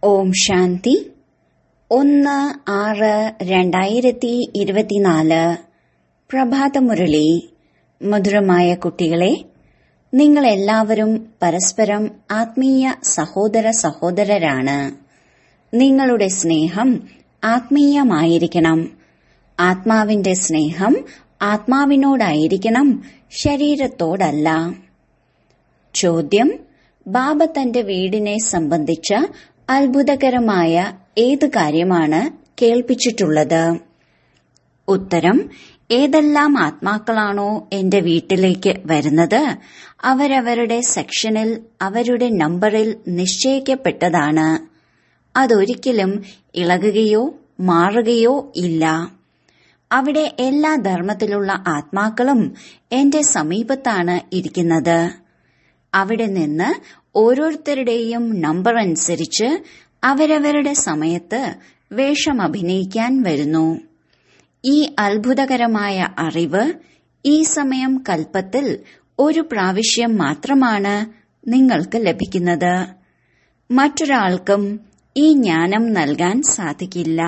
ഓം ശാന്തി ഒന്ന് ആറ് രണ്ടായിരത്തി ഇരുപത്തിനാല് പ്രഭാതമുരളി മധുരമായ കുട്ടികളെ നിങ്ങൾ എല്ലാവരും പരസ്പരം ആത്മീയ സഹോദര സഹോദരരാണ് നിങ്ങളുടെ സ്നേഹം ആത്മീയമായിരിക്കണം ആത്മാവിന്റെ സ്നേഹം ആത്മാവിനോടായിരിക്കണം ശരീരത്തോടല്ല ചോദ്യം ബാബ തന്റെ വീടിനെ സംബന്ധിച്ച അത്ഭുതകരമായ ഏത് കാര്യമാണ് കേൾപ്പിച്ചിട്ടുള്ളത് ഉത്തരം ഏതെല്ലാം ആത്മാക്കളാണോ എന്റെ വീട്ടിലേക്ക് വരുന്നത് അവരവരുടെ സെക്ഷനിൽ അവരുടെ നമ്പറിൽ നിശ്ചയിക്കപ്പെട്ടതാണ് അതൊരിക്കലും ഇളകുകയോ മാറുകയോ ഇല്ല അവിടെ എല്ലാ ധർമ്മത്തിലുള്ള ആത്മാക്കളും എന്റെ സമീപത്താണ് ഇരിക്കുന്നത് അവിടെ നിന്ന് ഓരോരുത്തരുടെയും നമ്പർ അനുസരിച്ച് അവരവരുടെ സമയത്ത് വേഷം അഭിനയിക്കാൻ വരുന്നു ഈ അത്ഭുതകരമായ അറിവ് ഈ സമയം കൽപ്പത്തിൽ ഒരു പ്രാവശ്യം മാത്രമാണ് നിങ്ങൾക്ക് ലഭിക്കുന്നത് മറ്റൊരാൾക്കും ഈ ജ്ഞാനം നൽകാൻ സാധിക്കില്ല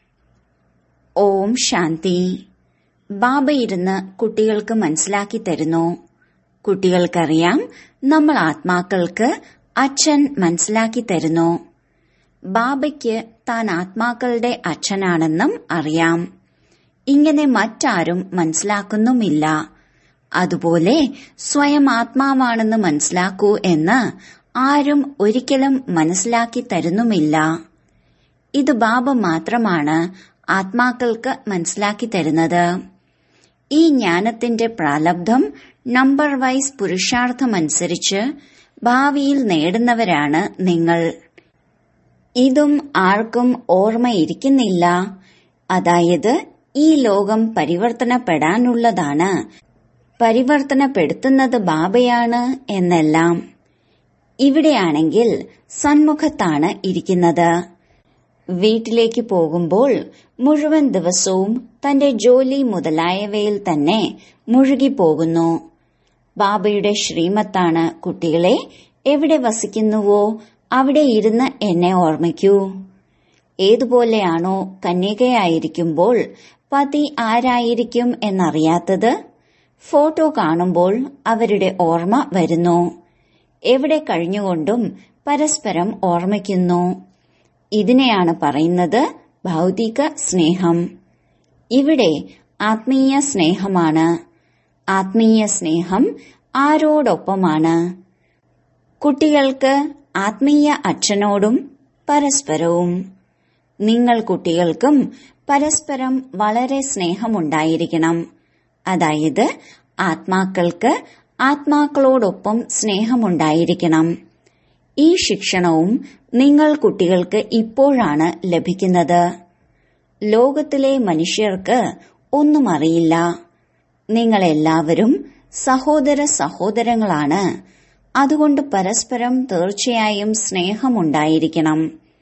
ഓം ശാന്തി ബാബ ഇരുന്ന് കുട്ടികൾക്ക് മനസ്സിലാക്കി തരുന്നു കുട്ടികൾക്കറിയാം നമ്മൾ ആത്മാക്കൾക്ക് അച്ഛൻ മനസ്സിലാക്കി തരുന്നു ബാബയ്ക്ക് താൻ ആത്മാക്കളുടെ അച്ഛനാണെന്നും അറിയാം ഇങ്ങനെ മറ്റാരും മനസ്സിലാക്കുന്നുമില്ല അതുപോലെ സ്വയം ആത്മാവാണെന്ന് മനസ്സിലാക്കൂ എന്ന് ആരും ഒരിക്കലും മനസ്സിലാക്കി തരുന്നുമില്ല ഇത് ബാബ മാത്രമാണ് ആത്മാക്കൾക്ക് മനസ്സിലാക്കി തരുന്നത് ഈ ജ്ഞാനത്തിന്റെ പ്രാലബ്ധം നമ്പർ വൈസ് പുരുഷാർത്ഥമനുസരിച്ച് ഭാവിയിൽ നേടുന്നവരാണ് നിങ്ങൾ ഇതും ആർക്കും ഓർമ്മയിരിക്കുന്നില്ല അതായത് ഈ ലോകം പരിവർത്തനപ്പെടാനുള്ളതാണ് പരിവർത്തനപ്പെടുത്തുന്നത് ബാബയാണ് എന്നെല്ലാം ഇവിടെയാണെങ്കിൽ സന്മുഖത്താണ് ഇരിക്കുന്നത് വീട്ടിലേക്ക് പോകുമ്പോൾ മുഴുവൻ ദിവസവും തന്റെ ജോലി മുതലായവയിൽ തന്നെ മുഴുകിപ്പോകുന്നു ബാബയുടെ ശ്രീമത്താണ് കുട്ടികളെ എവിടെ വസിക്കുന്നുവോ അവിടെ ഇരുന്ന് എന്നെ ഓർമ്മിക്കൂ ഏതുപോലെയാണോ കന്യകയായിരിക്കുമ്പോൾ പതി ആരായിരിക്കും എന്നറിയാത്തത് ഫോട്ടോ കാണുമ്പോൾ അവരുടെ ഓർമ്മ വരുന്നു എവിടെ കഴിഞ്ഞുകൊണ്ടും പരസ്പരം ഓർമ്മിക്കുന്നു ഇതിനെയാണ് പറയുന്നത് ഭൗതിക സ്നേഹം ഇവിടെ ആത്മീയ സ്നേഹമാണ് ആത്മീയ സ്നേഹം ആരോടൊപ്പമാണ് കുട്ടികൾക്ക് ആത്മീയ അച്ഛനോടും പരസ്പരവും നിങ്ങൾ കുട്ടികൾക്കും പരസ്പരം വളരെ സ്നേഹമുണ്ടായിരിക്കണം അതായത് ആത്മാക്കൾക്ക് ആത്മാക്കളോടൊപ്പം സ്നേഹമുണ്ടായിരിക്കണം ഈ ശിക്ഷണവും നിങ്ങൾ കുട്ടികൾക്ക് ഇപ്പോഴാണ് ലഭിക്കുന്നത് ലോകത്തിലെ മനുഷ്യർക്ക് ഒന്നും അറിയില്ല നിങ്ങളെല്ലാവരും സഹോദര സഹോദരങ്ങളാണ് അതുകൊണ്ട് പരസ്പരം തീർച്ചയായും സ്നേഹമുണ്ടായിരിക്കണം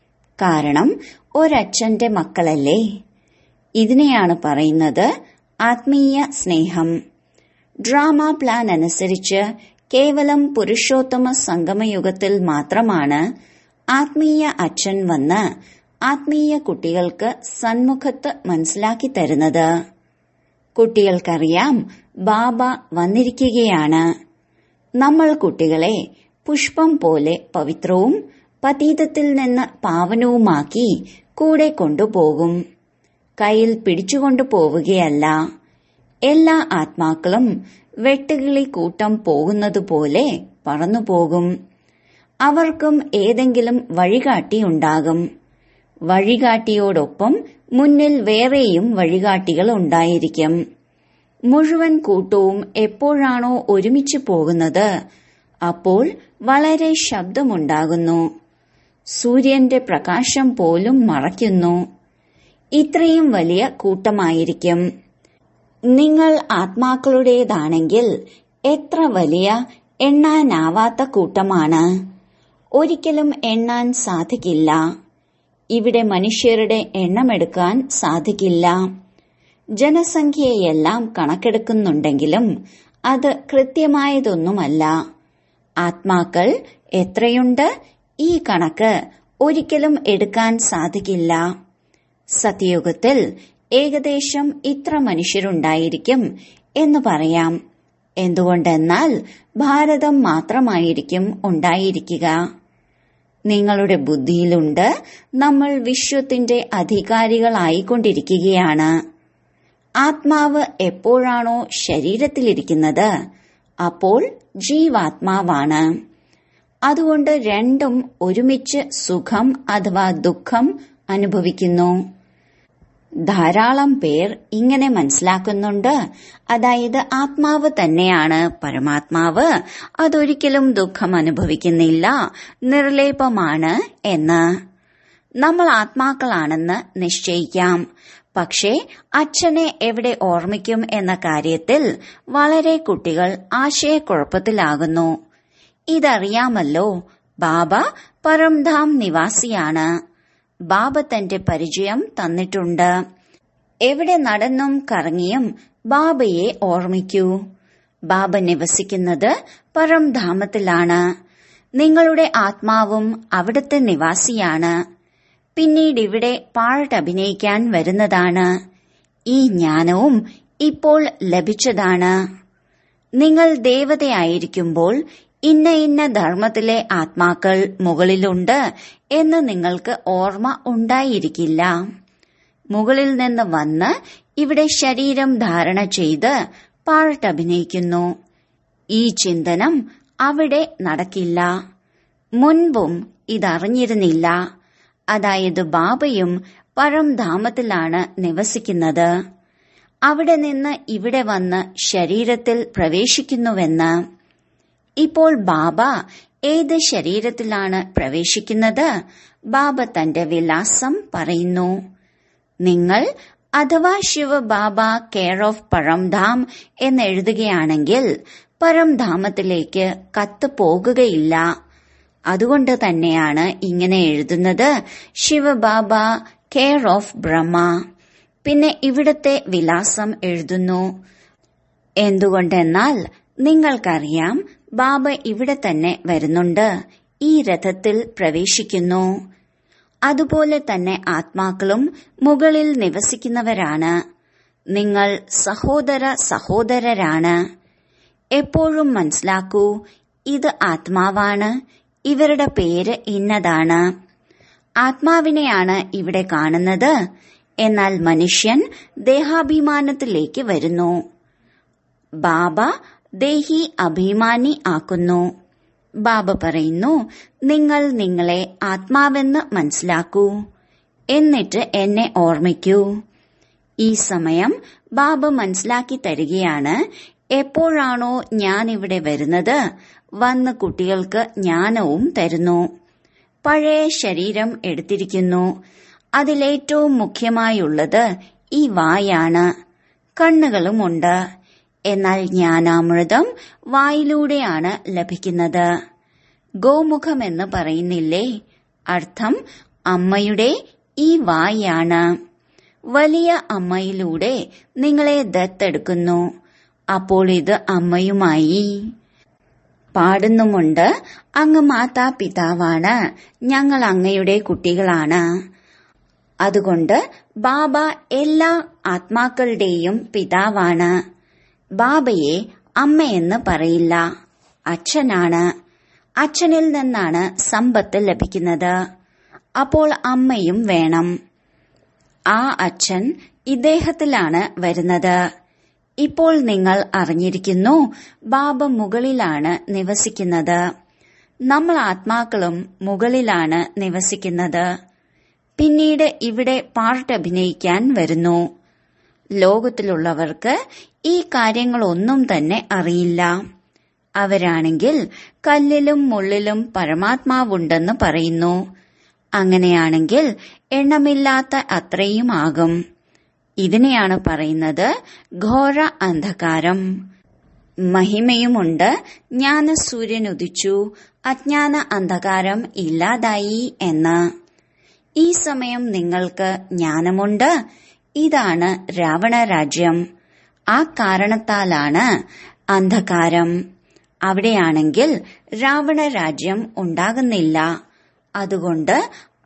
കാരണം ഒരച്ഛന്റെ മക്കളല്ലേ ഇതിനെയാണ് പറയുന്നത് ആത്മീയ സ്നേഹം ഡ്രാമ പ്ലാൻ അനുസരിച്ച് കേവലം പുരുഷോത്തമ സംഗമയുഗത്തിൽ മാത്രമാണ് ആത്മീയ അച്ഛൻ വന്ന് ആത്മീയ കുട്ടികൾക്ക് സന്മുഖത്ത് മനസ്സിലാക്കി തരുന്നത് കുട്ടികൾക്കറിയാം ബാബ വന്നിരിക്കുകയാണ് നമ്മൾ കുട്ടികളെ പുഷ്പം പോലെ പവിത്രവും പതീതത്തിൽ നിന്ന് പാവനവുമാക്കി കൂടെ കൊണ്ടുപോകും കയ്യിൽ പിടിച്ചുകൊണ്ടു പോവുകയല്ല എല്ലാ ആത്മാക്കളും വെട്ടുകിളി കൂട്ടം പോകുന്നതുപോലെ പറന്നുപോകും അവർക്കും ഏതെങ്കിലും വഴികാട്ടിയുണ്ടാകും വഴികാട്ടിയോടൊപ്പം മുന്നിൽ വേറെയും വഴികാട്ടികൾ ഉണ്ടായിരിക്കും മുഴുവൻ കൂട്ടവും എപ്പോഴാണോ ഒരുമിച്ച് പോകുന്നത് അപ്പോൾ വളരെ ശബ്ദമുണ്ടാകുന്നു സൂര്യന്റെ പ്രകാശം പോലും മറയ്ക്കുന്നു ഇത്രയും വലിയ കൂട്ടമായിരിക്കും നിങ്ങൾ ആത്മാക്കളുടേതാണെങ്കിൽ എത്ര വലിയ എണ്ണാനാവാത്ത കൂട്ടമാണ് ഒരിക്കലും എണ്ണാൻ സാധിക്കില്ല ഇവിടെ മനുഷ്യരുടെ എണ്ണമെടുക്കാൻ സാധിക്കില്ല ജനസംഖ്യയെല്ലാം കണക്കെടുക്കുന്നുണ്ടെങ്കിലും അത് കൃത്യമായതൊന്നുമല്ല ആത്മാക്കൾ എത്രയുണ്ട് ഈ കണക്ക് ഒരിക്കലും എടുക്കാൻ സാധിക്കില്ല സത്യയുഗത്തിൽ ഏകദേശം ഇത്ര മനുഷ്യരുണ്ടായിരിക്കും എന്ന് പറയാം എന്തുകൊണ്ടെന്നാൽ ഭാരതം മാത്രമായിരിക്കും ഉണ്ടായിരിക്കുക നിങ്ങളുടെ ബുദ്ധിയിലുണ്ട് നമ്മൾ വിശ്വത്തിന്റെ അധികാരികളായിക്കൊണ്ടിരിക്കുകയാണ് ആത്മാവ് എപ്പോഴാണോ ശരീരത്തിലിരിക്കുന്നത് അപ്പോൾ ജീവാത്മാവാണ് അതുകൊണ്ട് രണ്ടും ഒരുമിച്ച് സുഖം അഥവാ ദുഃഖം അനുഭവിക്കുന്നു ധാരാളം പേർ ഇങ്ങനെ മനസ്സിലാക്കുന്നുണ്ട് അതായത് ആത്മാവ് തന്നെയാണ് പരമാത്മാവ് അതൊരിക്കലും ദുഃഖം അനുഭവിക്കുന്നില്ല നിർലേപമാണ് എന്ന് നമ്മൾ ആത്മാക്കളാണെന്ന് നിശ്ചയിക്കാം പക്ഷേ അച്ഛനെ എവിടെ ഓർമ്മിക്കും എന്ന കാര്യത്തിൽ വളരെ കുട്ടികൾ ആശയക്കുഴപ്പത്തിലാകുന്നു ഇതറിയാമല്ലോ ബാബ പരംധാം നിവാസിയാണ് ബാബ തന്റെ പരിചയം തന്നിട്ടുണ്ട് എവിടെ നടന്നും കറങ്ങിയും ബാബയെ ഓർമ്മിക്കൂ ബാബ നിവസിക്കുന്നത് പരംധാമത്തിലാണ് നിങ്ങളുടെ ആത്മാവും അവിടുത്തെ നിവാസിയാണ് പിന്നീട് ഇവിടെ പാട്ടഭിനയിക്കാൻ വരുന്നതാണ് ഈ ജ്ഞാനവും ഇപ്പോൾ ലഭിച്ചതാണ് നിങ്ങൾ ദേവതയായിരിക്കുമ്പോൾ ഇന്ന ഇന്ന ധർമ്മത്തിലെ ആത്മാക്കൾ മുകളിലുണ്ട് എന്ന് നിങ്ങൾക്ക് ഓർമ്മ ഉണ്ടായിരിക്കില്ല മുകളിൽ നിന്ന് വന്ന് ഇവിടെ ശരീരം ധാരണ ചെയ്ത് പാട്ടഭിനയിക്കുന്നു ഈ ചിന്തനം അവിടെ നടക്കില്ല മുൻപും ഇതറിഞ്ഞിരുന്നില്ല അതായത് ബാബയും പരംധാമത്തിലാണ് നിവസിക്കുന്നത് അവിടെ നിന്ന് ഇവിടെ വന്ന് ശരീരത്തിൽ പ്രവേശിക്കുന്നുവെന്ന് ഇപ്പോൾ ബാബ ഏത് ശരീരത്തിലാണ് പ്രവേശിക്കുന്നത് ബാബ തന്റെ വിലാസം പറയുന്നു നിങ്ങൾ അഥവാ ശിവ ബാബ കെയർ ഓഫ് പരംധാം എന്നെഴുതുകയാണെങ്കിൽ പരംധാമത്തിലേക്ക് കത്ത് പോകുകയില്ല അതുകൊണ്ട് തന്നെയാണ് ഇങ്ങനെ എഴുതുന്നത് ശിവബാബ കെയർ ഓഫ് ബ്രഹ്മ പിന്നെ ഇവിടത്തെ വിലാസം എഴുതുന്നു എന്തുകൊണ്ടെന്നാൽ നിങ്ങൾക്കറിയാം ബാബ ഇവിടെ തന്നെ വരുന്നുണ്ട് ഈ രഥത്തിൽ പ്രവേശിക്കുന്നു അതുപോലെ തന്നെ ആത്മാക്കളും മുകളിൽ നിവസിക്കുന്നവരാണ് നിങ്ങൾ സഹോദര സഹോദരരാണ് എപ്പോഴും മനസ്സിലാക്കൂ ഇത് ആത്മാവാണ് ഇവരുടെ പേര് ഇന്നതാണ് ആത്മാവിനെയാണ് ഇവിടെ കാണുന്നത് എന്നാൽ മനുഷ്യൻ ദേഹാഭിമാനത്തിലേക്ക് വരുന്നു ബാബ ദേഹി അഭിമാനി ആക്കുന്നു ബാബ പറയുന്നു നിങ്ങൾ നിങ്ങളെ ആത്മാവെന്ന് മനസ്സിലാക്കൂ എന്നിട്ട് എന്നെ ഓർമ്മിക്കൂ ഈ സമയം ബാബ മനസ്സിലാക്കി തരികയാണ് എപ്പോഴാണോ ഞാൻ ഇവിടെ വരുന്നത് വന്ന് കുട്ടികൾക്ക് ജ്ഞാനവും തരുന്നു പഴയ ശരീരം എടുത്തിരിക്കുന്നു അതിലേറ്റവും മുഖ്യമായുള്ളത് ഈ വായാണ് കണ്ണുകളുമുണ്ട് എന്നാൽ ജ്ഞാനാമൃതം വായിലൂടെയാണ് ലഭിക്കുന്നത് ഗോമുഖം എന്ന് പറയുന്നില്ലേ അർത്ഥം അമ്മയുടെ ഈ വായാണ് വലിയ അമ്മയിലൂടെ നിങ്ങളെ ദത്തെടുക്കുന്നു അപ്പോൾ ഇത് അമ്മയുമായി പാടുന്നുമുണ്ട് അങ്ങ് മാതാപിതാവാണ് ഞങ്ങൾ അങ്ങയുടെ കുട്ടികളാണ് അതുകൊണ്ട് ബാബ എല്ലാ ആത്മാക്കളുടെയും പിതാവാണ് ബാബയെ അമ്മയെന്ന് പറയില്ല അച്ഛനാണ് അച്ഛനിൽ നിന്നാണ് സമ്പത്ത് ലഭിക്കുന്നത് അപ്പോൾ അമ്മയും വേണം ആ അച്ഛൻ ഇദ്ദേഹത്തിലാണ് വരുന്നത് ഇപ്പോൾ നിങ്ങൾ അറിഞ്ഞിരിക്കുന്നു ബാബ മുകളിലാണ് നിവസിക്കുന്നത് നമ്മൾ ആത്മാക്കളും മുകളിലാണ് നിവസിക്കുന്നത് പിന്നീട് ഇവിടെ പാർട്ട് അഭിനയിക്കാൻ വരുന്നു ലോകത്തിലുള്ളവർക്ക് ഈ കാര്യങ്ങളൊന്നും തന്നെ അറിയില്ല അവരാണെങ്കിൽ കല്ലിലും മുള്ളിലും പരമാത്മാവുണ്ടെന്ന് പറയുന്നു അങ്ങനെയാണെങ്കിൽ എണ്ണമില്ലാത്ത അത്രയും ആകും ഇതിനെയാണ് പറയുന്നത് ഘോര അന്ധകാരം മഹിമയുമുണ്ട് ജ്ഞാനസൂര്യൻ ഉദിച്ചു അജ്ഞാന അന്ധകാരം ഇല്ലാതായി എന്ന് ഈ സമയം നിങ്ങൾക്ക് ജ്ഞാനമുണ്ട് ഇതാണ് രാവണ രാജ്യം ആ കാരണത്താലാണ് അന്ധകാരം അവിടെയാണെങ്കിൽ രാവണ രാജ്യം ഉണ്ടാകുന്നില്ല അതുകൊണ്ട്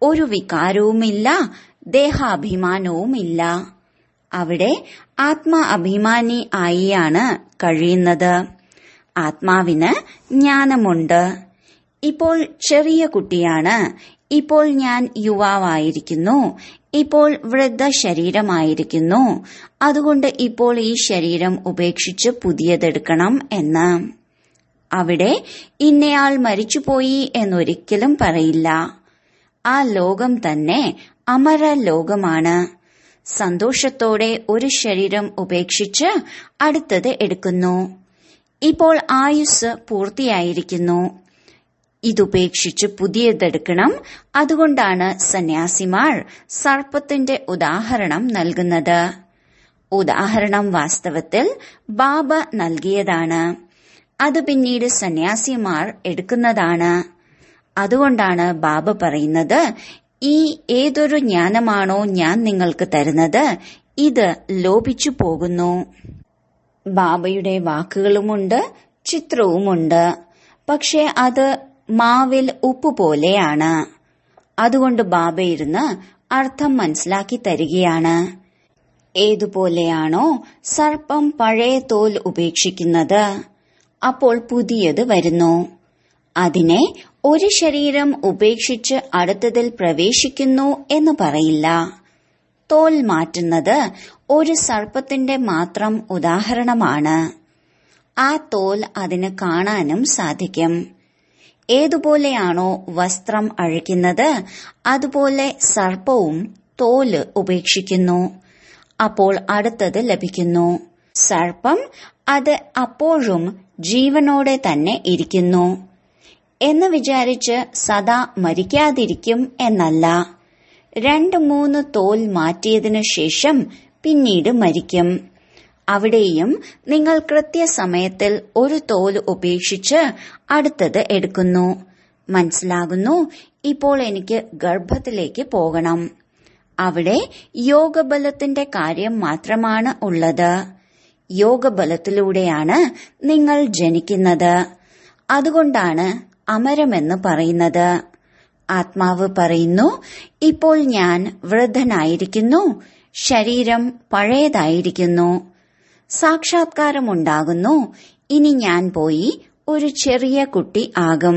ഒരു വികാരവുമില്ല ദേഹാഭിമാനവുമില്ല അവിടെ ആത്മാ അഭിമാനി ആയിയാണ് കഴിയുന്നത് ആത്മാവിന് ജ്ഞാനമുണ്ട് ഇപ്പോൾ ചെറിയ കുട്ടിയാണ് ഇപ്പോൾ ഞാൻ യുവാവായിരിക്കുന്നു ഇപ്പോൾ വൃദ്ധ ശരീരമായിരിക്കുന്നു അതുകൊണ്ട് ഇപ്പോൾ ഈ ശരീരം ഉപേക്ഷിച്ച് പുതിയതെടുക്കണം എന്ന് അവിടെ ഇന്നയാൾ മരിച്ചുപോയി എന്നൊരിക്കലും പറയില്ല ആ ലോകം തന്നെ അമര ലോകമാണ് സന്തോഷത്തോടെ ഒരു ശരീരം ഉപേക്ഷിച്ച് അടുത്തത് എടുക്കുന്നു ഇപ്പോൾ ആയുസ് പൂർത്തിയായിരിക്കുന്നു ഇതുപേക്ഷിച്ച് പുതിയതെടുക്കണം അതുകൊണ്ടാണ് സന്യാസിമാർ സർപ്പത്തിന്റെ ഉദാഹരണം നൽകുന്നത് ഉദാഹരണം വാസ്തവത്തിൽ ബാബ നൽകിയതാണ് അത് പിന്നീട് സന്യാസിമാർ എടുക്കുന്നതാണ് അതുകൊണ്ടാണ് ബാബ പറയുന്നത് ഈ ഏതൊരു ജ്ഞാനമാണോ ഞാൻ നിങ്ങൾക്ക് തരുന്നത് ഇത് ലോപിച്ചു പോകുന്നു ബാബയുടെ വാക്കുകളുമുണ്ട് ചിത്രവുമുണ്ട് പക്ഷെ അത് മാവിൽ ഉപ്പ് പോലെയാണ് അതുകൊണ്ട് ബാബ ഇരുന്ന് അർത്ഥം മനസ്സിലാക്കി തരികയാണ് ഏതുപോലെയാണോ സർപ്പം പഴയ തോൽ ഉപേക്ഷിക്കുന്നത് അപ്പോൾ പുതിയത് വരുന്നു അതിനെ ഒരു ശരീരം ഉപേക്ഷിച്ച് അടുത്തതിൽ പ്രവേശിക്കുന്നു എന്ന് പറയില്ല തോൽ മാറ്റുന്നത് ഒരു സർപ്പത്തിന്റെ മാത്രം ഉദാഹരണമാണ് ആ തോൽ അതിന് കാണാനും സാധിക്കും ഏതുപോലെയാണോ വസ്ത്രം അഴിക്കുന്നത് അതുപോലെ സർപ്പവും തോല് ഉപേക്ഷിക്കുന്നു അപ്പോൾ അടുത്തത് ലഭിക്കുന്നു സർപ്പം അത് അപ്പോഴും ജീവനോടെ തന്നെ ഇരിക്കുന്നു എന്ന് വിചാരിച്ച് സദാ മരിക്കാതിരിക്കും എന്നല്ല രണ്ട് മൂന്ന് തോൽ മാറ്റിയതിനു ശേഷം പിന്നീട് മരിക്കും അവിടെയും നിങ്ങൾ കൃത്യസമയത്തിൽ ഒരു തോൽ ഉപേക്ഷിച്ച് അടുത്തത് എടുക്കുന്നു മനസ്സിലാകുന്നു ഇപ്പോൾ എനിക്ക് ഗർഭത്തിലേക്ക് പോകണം അവിടെ യോഗബലത്തിന്റെ കാര്യം മാത്രമാണ് ഉള്ളത് യോഗബലത്തിലൂടെയാണ് നിങ്ങൾ ജനിക്കുന്നത് അതുകൊണ്ടാണ് അമരമെന്ന് പറയുന്നത് ആത്മാവ് പറയുന്നു ഇപ്പോൾ ഞാൻ വൃദ്ധനായിരിക്കുന്നു ശരീരം പഴയതായിരിക്കുന്നു സാക്ഷാത്കാരമുണ്ടാകുന്നു ഇനി ഞാൻ പോയി ഒരു ചെറിയ കുട്ടി ആകും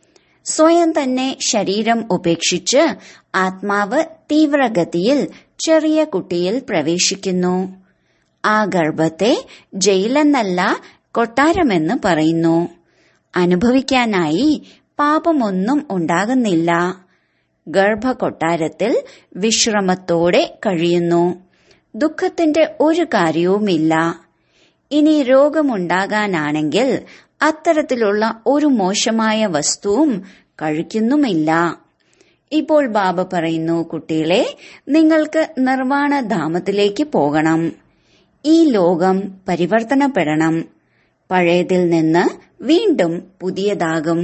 സ്വയം തന്നെ ശരീരം ഉപേക്ഷിച്ച് ആത്മാവ് തീവ്രഗതിയിൽ ചെറിയ കുട്ടിയിൽ പ്രവേശിക്കുന്നു ആ ഗർഭത്തെ ജയിലെന്നല്ല കൊട്ടാരമെന്ന് പറയുന്നു അനുഭവിക്കാനായി പാപമൊന്നും ഉണ്ടാകുന്നില്ല ഗർഭകൊട്ടാരത്തിൽ വിശ്രമത്തോടെ കഴിയുന്നു ദുഃഖത്തിന്റെ ഒരു കാര്യവുമില്ല ഇനി രോഗമുണ്ടാകാനാണെങ്കിൽ അത്തരത്തിലുള്ള ഒരു മോശമായ വസ്തുവും കഴിക്കുന്നുമില്ല ഇപ്പോൾ ബാബ പറയുന്നു കുട്ടികളെ നിങ്ങൾക്ക് നിർവാണധാമത്തിലേക്ക് പോകണം ഈ ലോകം പരിവർത്തനപ്പെടണം പഴയതിൽ നിന്ന് വീണ്ടും പുതിയതാകും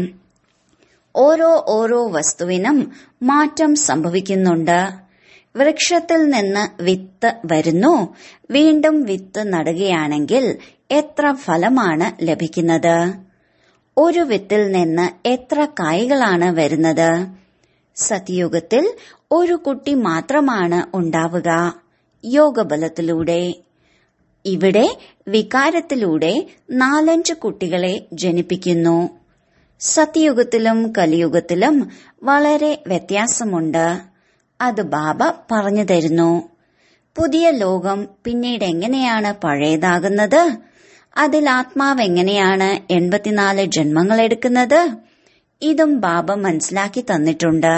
ഓരോ ഓരോ വസ്തുവിനും മാറ്റം സംഭവിക്കുന്നുണ്ട് വൃക്ഷത്തിൽ നിന്ന് വിത്ത് വരുന്നു വീണ്ടും വിത്ത് നടുകയാണെങ്കിൽ എത്ര ഫലമാണ് ലഭിക്കുന്നത് ഒരു വിത്തിൽ നിന്ന് എത്ര കായ്കളാണ് വരുന്നത് സത്യുഗത്തിൽ ഒരു കുട്ടി മാത്രമാണ് ഉണ്ടാവുക യോഗബലത്തിലൂടെ ഇവിടെ വികാരത്തിലൂടെ നാലഞ്ച് കുട്ടികളെ ജനിപ്പിക്കുന്നു സത്യയുഗത്തിലും കലിയുഗത്തിലും വളരെ വ്യത്യാസമുണ്ട് അത് ബാബ പറഞ്ഞു തരുന്നു പുതിയ ലോകം പിന്നീട് എങ്ങനെയാണ് പഴയതാകുന്നത് അതിൽ ആത്മാവ് എങ്ങനെയാണ് എൺപത്തിനാല് ജന്മങ്ങൾ എടുക്കുന്നത് ഇതും ബാബ മനസ്സിലാക്കി തന്നിട്ടുണ്ട്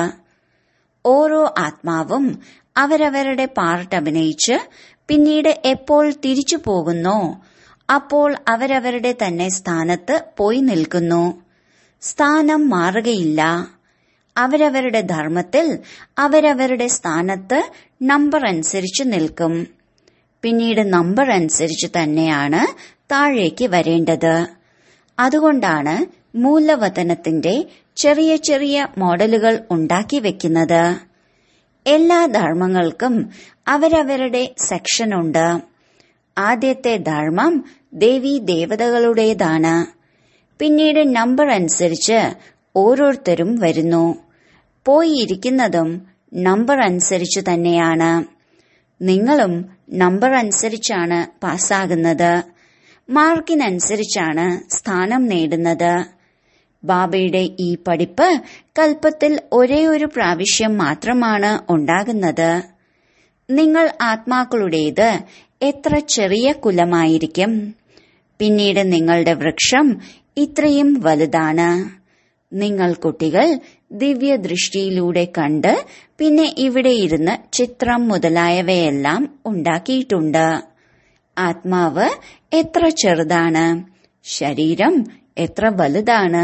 ഓരോ ആത്മാവും അവരവരുടെ പാർട്ട് അഭിനയിച്ച് പിന്നീട് എപ്പോൾ തിരിച്ചു പോകുന്നോ അപ്പോൾ അവരവരുടെ തന്നെ സ്ഥാനത്ത് പോയി നിൽക്കുന്നു സ്ഥാനം മാറുകയില്ല അവരവരുടെ ധർമ്മത്തിൽ അവരവരുടെ സ്ഥാനത്ത് നമ്പർ അനുസരിച്ച് നിൽക്കും പിന്നീട് നമ്പർ അനുസരിച്ച് തന്നെയാണ് താഴേക്ക് വരേണ്ടത് അതുകൊണ്ടാണ് മൂലവതനത്തിന്റെ ചെറിയ ചെറിയ മോഡലുകൾ ഉണ്ടാക്കി വെക്കുന്നത് എല്ലാ ധർമ്മങ്ങൾക്കും അവരവരുടെ സെക്ഷനുണ്ട് ആദ്യത്തെ ധർമ്മം ദേവി ദേവതകളുടേതാണ് പിന്നീട് നമ്പർ അനുസരിച്ച് ഓരോരുത്തരും വരുന്നു പോയിരിക്കുന്നതും നമ്പർ അനുസരിച്ചു തന്നെയാണ് നിങ്ങളും നമ്പർ അനുസരിച്ചാണ് പാസ്സാകുന്നത് മാർക്കിനനുസരിച്ചാണ് സ്ഥാനം നേടുന്നത് ബാബയുടെ ഈ പഠിപ്പ് കൽപ്പത്തിൽ ഒരേ ഒരു പ്രാവശ്യം മാത്രമാണ് ഉണ്ടാകുന്നത് നിങ്ങൾ ആത്മാക്കളുടേത് എത്ര ചെറിയ കുലമായിരിക്കും പിന്നീട് നിങ്ങളുടെ വൃക്ഷം ഇത്രയും വലുതാണ് നിങ്ങൾ കുട്ടികൾ ദിവ്യദൃഷ്ടിയിലൂടെ കണ്ട് പിന്നെ ഇവിടെ ഇരുന്ന് ചിത്രം മുതലായവയെല്ലാം ഉണ്ടാക്കിയിട്ടുണ്ട് ആത്മാവ് എത്ര ചെറുതാണ് ശരീരം എത്ര വലുതാണ്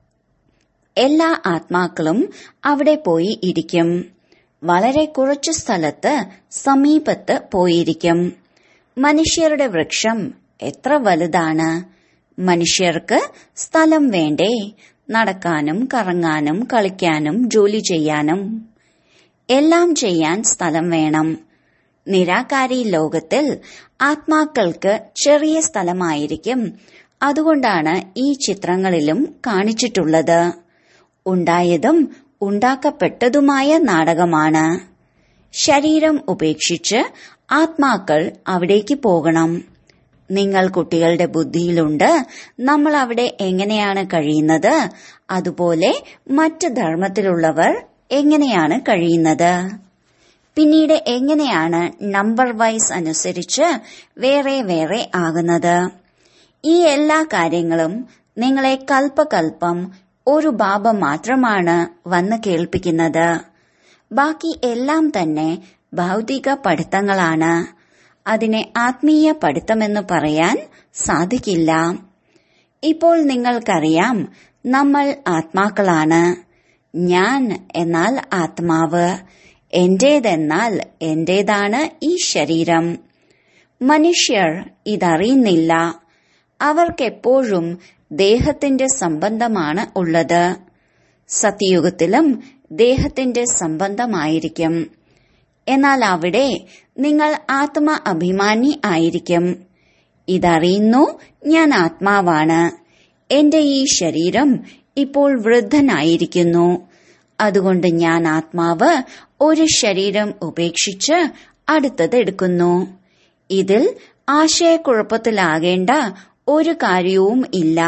എല്ലാ ആത്മാക്കളും അവിടെ പോയി ഇരിക്കും വളരെ കുറച്ചു സ്ഥലത്ത് സമീപത്ത് പോയിരിക്കും മനുഷ്യരുടെ വൃക്ഷം എത്ര വലുതാണ് മനുഷ്യർക്ക് സ്ഥലം വേണ്ടേ നടക്കാനും കറങ്ങാനും കളിക്കാനും ജോലി ചെയ്യാനും എല്ലാം ചെയ്യാൻ സ്ഥലം വേണം നിരാകാരി ലോകത്തിൽ ആത്മാക്കൾക്ക് ചെറിയ സ്ഥലമായിരിക്കും അതുകൊണ്ടാണ് ഈ ചിത്രങ്ങളിലും കാണിച്ചിട്ടുള്ളത് ഉണ്ടായതും ഉണ്ടാക്കപ്പെട്ടതുമായ നാടകമാണ് ശരീരം ഉപേക്ഷിച്ച് ആത്മാക്കൾ അവിടേക്ക് പോകണം നിങ്ങൾ കുട്ടികളുടെ ബുദ്ധിയിലുണ്ട് നമ്മൾ അവിടെ എങ്ങനെയാണ് കഴിയുന്നത് അതുപോലെ മറ്റ് ധർമ്മത്തിലുള്ളവർ എങ്ങനെയാണ് കഴിയുന്നത് പിന്നീട് എങ്ങനെയാണ് നമ്പർ വൈസ് അനുസരിച്ച് വേറെ വേറെ ആകുന്നത് ഈ എല്ലാ കാര്യങ്ങളും നിങ്ങളെ കൽപ്പകൽപ്പം ഒരു ബാബ മാത്രമാണ് വന്ന് കേൾപ്പിക്കുന്നത് ബാക്കി എല്ലാം തന്നെ ഭൗതിക പഠിത്തങ്ങളാണ് അതിനെ ആത്മീയ പഠിത്തമെന്ന് പറയാൻ സാധിക്കില്ല ഇപ്പോൾ നിങ്ങൾക്കറിയാം നമ്മൾ ആത്മാക്കളാണ് ഞാൻ എന്നാൽ ആത്മാവ് എന്റേതെന്നാൽ എന്റേതാണ് ഈ ശരീരം മനുഷ്യർ ഇതറിയുന്നില്ല അവർക്കെപ്പോഴും ദേഹത്തിന്റെ സംബന്ധമാണ് ഉള്ളത് സത്യയുഗത്തിലും ദേഹത്തിന്റെ സംബന്ധമായിരിക്കും എന്നാൽ അവിടെ നിങ്ങൾ ആത്മ അഭിമാനി ആയിരിക്കും ഇതറിയുന്നു ഞാൻ ആത്മാവാണ് എന്റെ ഈ ശരീരം ഇപ്പോൾ വൃദ്ധനായിരിക്കുന്നു അതുകൊണ്ട് ഞാൻ ആത്മാവ് ഒരു ശരീരം ഉപേക്ഷിച്ച് അടുത്തത് എടുക്കുന്നു ഇതിൽ ആശയക്കുഴപ്പത്തിലാകേണ്ട ഒരു കാര്യവും ഇല്ല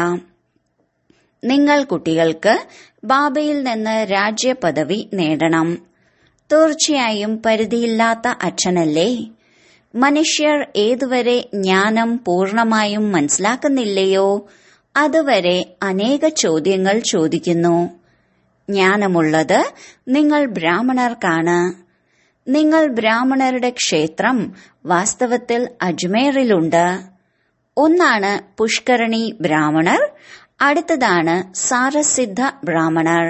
നിങ്ങൾ കുട്ടികൾക്ക് ബാബയിൽ നിന്ന് രാജ്യപദവി നേടണം തീർച്ചയായും പരിധിയില്ലാത്ത അച്ഛനല്ലേ മനുഷ്യർ ഏതുവരെ ജ്ഞാനം പൂർണമായും മനസ്സിലാക്കുന്നില്ലയോ അതുവരെ അനേക ചോദ്യങ്ങൾ ചോദിക്കുന്നു ജ്ഞാനമുള്ളത് നിങ്ങൾ ബ്രാഹ്മണർക്കാണ് നിങ്ങൾ ബ്രാഹ്മണരുടെ ക്ഷേത്രം വാസ്തവത്തിൽ അജ്മേറിലുണ്ട് ഒന്നാണ് പുഷ്കരണി ബ്രാഹ്മണർ അടുത്തതാണ് സാരസിദ്ധ ബ്രാഹ്മണർ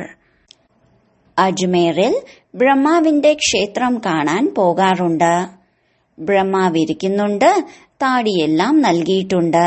അജ്മേറിൽ ബ്രഹ്മാവിന്റെ ക്ഷേത്രം കാണാൻ പോകാറുണ്ട് ബ്രഹ്മാവിരിക്കുന്നുണ്ട് താടിയെല്ലാം നൽകിയിട്ടുണ്ട്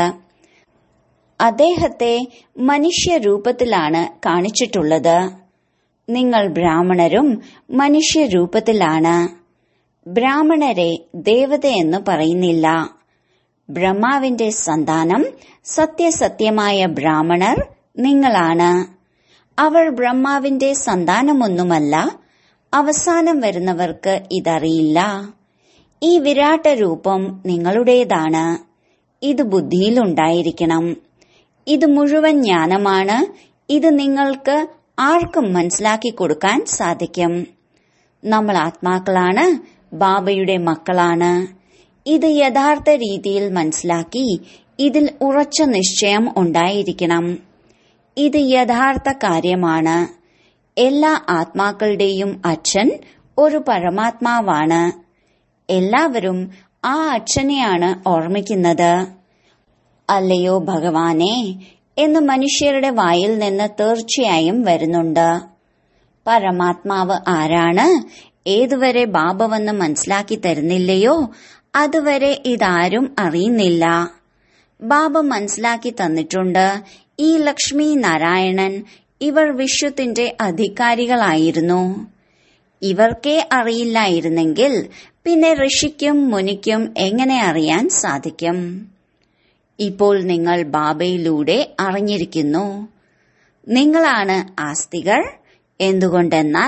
അദ്ദേഹത്തെ മനുഷ്യരൂപത്തിലാണ് കാണിച്ചിട്ടുള്ളത് നിങ്ങൾ ബ്രാഹ്മണരും മനുഷ്യരൂപത്തിലാണ് ബ്രാഹ്മണരെ ദേവതയെന്ന് പറയുന്നില്ല ബ്രഹ്മാവിന്റെ സന്താനം സത്യസത്യമായ ബ്രാഹ്മണർ നിങ്ങളാണ് അവർ ബ്രഹ്മാവിന്റെ സന്താനമൊന്നുമല്ല അവസാനം വരുന്നവർക്ക് ഇതറിയില്ല ഈ വിരാട്ട രൂപം നിങ്ങളുടേതാണ് ഇത് ബുദ്ധിയിലുണ്ടായിരിക്കണം ഇത് മുഴുവൻ ജ്ഞാനമാണ് ഇത് നിങ്ങൾക്ക് ആർക്കും മനസ്സിലാക്കി കൊടുക്കാൻ സാധിക്കും നമ്മൾ ആത്മാക്കളാണ് ബാബയുടെ മക്കളാണ് ഇത് യഥാർത്ഥ രീതിയിൽ മനസ്സിലാക്കി ഇതിൽ ഉറച്ച നിശ്ചയം ഉണ്ടായിരിക്കണം ഇത് യഥാർത്ഥ കാര്യമാണ് എല്ലാ ആത്മാക്കളുടെയും അച്ഛൻ ഒരു പരമാത്മാവാണ് എല്ലാവരും ആ അച്ഛനെയാണ് ഓർമ്മിക്കുന്നത് അല്ലയോ ഭഗവാനെ എന്ന് മനുഷ്യരുടെ വായിൽ നിന്ന് തീർച്ചയായും വരുന്നുണ്ട് പരമാത്മാവ് ആരാണ് ഏതുവരെ ബാബ വന്ന് മനസ്സിലാക്കി തരുന്നില്ലയോ അതുവരെ ഇതാരും അറിയുന്നില്ല ബാബ മനസ്സിലാക്കി തന്നിട്ടുണ്ട് ഈ ലക്ഷ്മി നാരായണൻ ഇവർ വിശ്വത്തിന്റെ അധികാരികളായിരുന്നു ഇവർക്കേ അറിയില്ലായിരുന്നെങ്കിൽ പിന്നെ ഋഷിക്കും മുനിക്കും എങ്ങനെ അറിയാൻ സാധിക്കും ഇപ്പോൾ നിങ്ങൾ ബാബയിലൂടെ അറിഞ്ഞിരിക്കുന്നു നിങ്ങളാണ് ആസ്തികർ എന്തുകൊണ്ടെന്നാൽ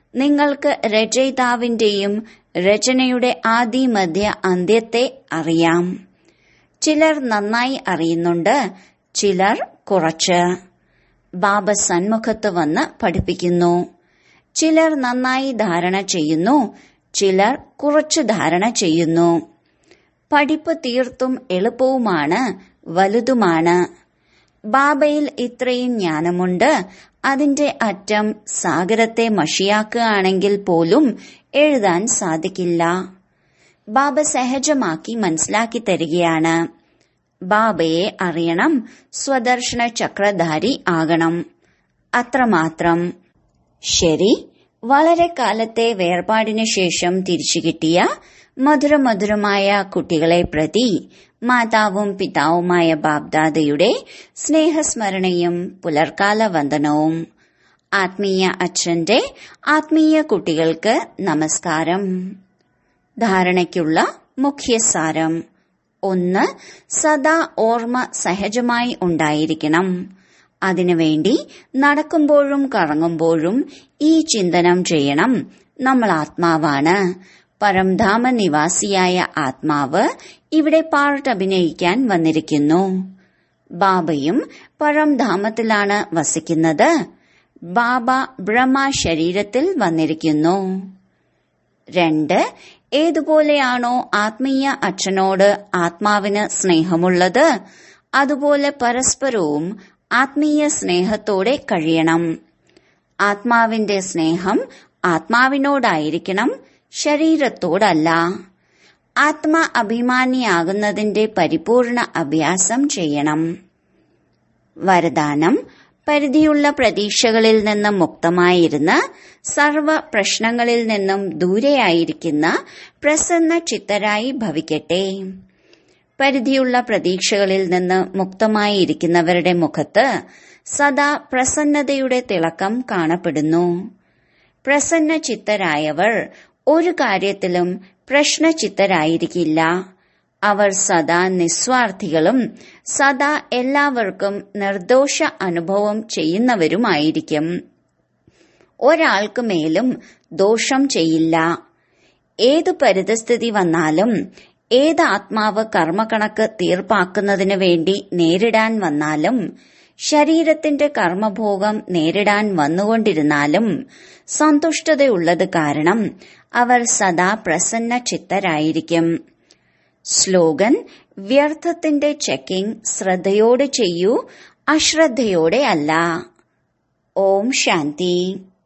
നിങ്ങൾക്ക് രചയിതാവിന്റെയും രചനയുടെ ആദി മധ്യ അന്ത്യത്തെ അറിയാം ചിലർ നന്നായി അറിയുന്നുണ്ട് ചിലർ കുറച്ച് ബാബ സന്മുഖത്ത് വന്ന് പഠിപ്പിക്കുന്നു ചിലർ നന്നായി ധാരണ ചെയ്യുന്നു ചിലർ കുറച്ച് ധാരണ ചെയ്യുന്നു പഠിപ്പ് തീർത്തും എളുപ്പവുമാണ് വലുതുമാണ് ബാബയിൽ ഇത്രയും ജ്ഞാനമുണ്ട് അതിന്റെ അറ്റം സാഗരത്തെ മഷിയാക്കുകയാണെങ്കിൽ പോലും എഴുതാൻ സാധിക്കില്ല ബാബ സഹജമാക്കി മനസ്സിലാക്കി തരികയാണ് ബാബയെ അറിയണം സ്വദർശന ചക്രധാരി ആകണം അത്രമാത്രം ശരി വളരെ കാലത്തെ വേർപാടിനു ശേഷം തിരിച്ചു കിട്ടിയ മധുരമധുരമായ കുട്ടികളെ പ്രതി മാതാവും പിതാവുമായ ബാബ്ദാദയുടെ സ്നേഹസ്മരണയും പുലർക്കാല വന്ദനവും ആത്മീയ അച്ഛന്റെ ആത്മീയ കുട്ടികൾക്ക് നമസ്കാരം ധാരണയ്ക്കുള്ള മുഖ്യസാരം ഒന്ന് സദാ ഓർമ്മ സഹജമായി ഉണ്ടായിരിക്കണം അതിനുവേണ്ടി നടക്കുമ്പോഴും കറങ്ങുമ്പോഴും ഈ ചിന്തനം ചെയ്യണം നമ്മൾ ആത്മാവാണ് പരംധാമ നിവാസിയായ ആത്മാവ് ഇവിടെ പാർട്ട് അഭിനയിക്കാൻ വന്നിരിക്കുന്നു ബാബയും പരംധാമത്തിലാണ് വസിക്കുന്നത് ബാബ ബ്രഹ്മ ശരീരത്തിൽ വന്നിരിക്കുന്നു രണ്ട് ഏതുപോലെയാണോ ആത്മീയ അച്ഛനോട് ആത്മാവിന് സ്നേഹമുള്ളത് അതുപോലെ പരസ്പരവും ആത്മീയ സ്നേഹത്തോടെ കഴിയണം ആത്മാവിന്റെ സ്നേഹം ആത്മാവിനോടായിരിക്കണം ശരീരത്തോടല്ല ആത്മ അഭിമാനിയാകുന്നതിന്റെ പരിപൂർണ അഭ്യാസം ചെയ്യണം വരദാനം പരിധിയുള്ള പ്രതീക്ഷകളിൽ നിന്നും മുക്തമായിരുന്ന സർവ പ്രശ്നങ്ങളിൽ നിന്നും ദൂരെയായിരിക്കുന്ന പ്രസന്ന ചിത്തരായി ഭവിക്കട്ടെ പരിധിയുള്ള പ്രതീക്ഷകളിൽ നിന്ന് മുക്തമായിരിക്കുന്നവരുടെ മുഖത്ത് സദാ പ്രസന്നതയുടെ തിളക്കം കാണപ്പെടുന്നു പ്രസന്ന ചിത്തരായവർ ഒരു കാര്യത്തിലും പ്രശ്നചിത്തരായിരിക്കില്ല അവർ സദാ നിസ്വാർത്ഥികളും സദാ എല്ലാവർക്കും നിർദോഷ അനുഭവം ചെയ്യുന്നവരുമായിരിക്കും ഒരാൾക്ക് മേലും ദോഷം ചെയ്യില്ല ഏതു പരിതസ്ഥിതി വന്നാലും ഏത് ആത്മാവ് കർമ്മകണക്ക് തീർപ്പാക്കുന്നതിനു വേണ്ടി നേരിടാൻ വന്നാലും ശരീരത്തിന്റെ കർമ്മഭോഗം നേരിടാൻ വന്നുകൊണ്ടിരുന്നാലും സന്തുഷ്ടതയുള്ളത് കാരണം അവർ സദാ പ്രസന്ന ചിത്തരായിരിക്കും സ്ലോഗൻ വ്യർത്ഥത്തിന്റെ ചെക്കിംഗ് ശ്രദ്ധയോടെ ചെയ്യൂ അശ്രദ്ധയോടെ അല്ല ഓം ശാന്തി